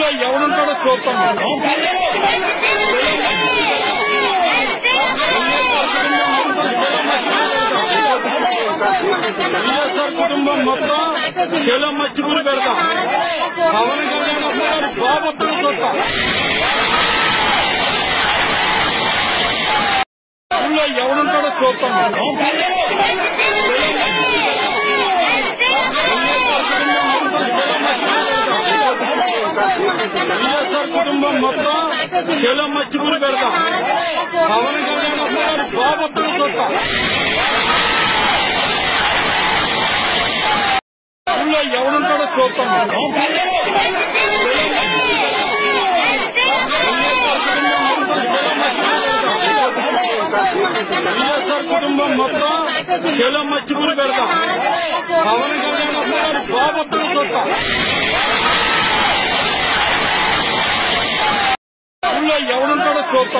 ఊళ్ళో ఎవడుంటాడో చూస్తాం వైఎస్ఆర్ కుటుంబం మొత్తం చెలో మచ్చిపూరి పెడతాం పవన్ కళ్యాణ్ వస్తున్నాడు బాబొత్తులు చూస్తాం ఊళ్ళో ఎవడుంటాడో చూస్తాం వైఎస్ఆర్ కుటుంబం మొత్తం చెలో మచ్చిపూరి పెడతాం పవన్ కళ్యాణ్ వస్తున్నాడు బాబొత్తులు చూస్తాం ఊళ్ళో ఎవడుంటాడో చూస్తాం వైఎస్ఆర్ కుటుంబం మొత్తం చెలో మచ్చిపూరి పెడతాం పవన్ కళ్యాణ్ వస్తున్నాడు బాబొత్తులు చూస్తాం ఊళ్ళో ఎవడుంటాడో చూస్తాం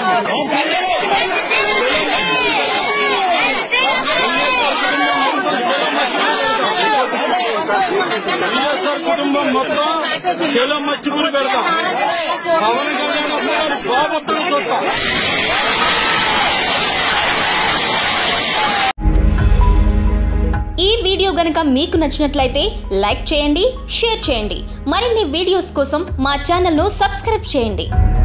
వైఎస్ఆర్ కుటుంబం మొత్తం చెలో మచ్చిపూరి పెడతాం పవన్ కళ్యాణ్ వస్తున్నాడు బాబొత్తులు చూస్తాం ఈ వీడియో గనక మీకు నచ్చినట్లయితే లైక్ చేయండి షేర్ చేయండి మరిన్ని వీడియోస్ కోసం మా ఛానల్ను సబ్స్క్రైబ్ చేయండి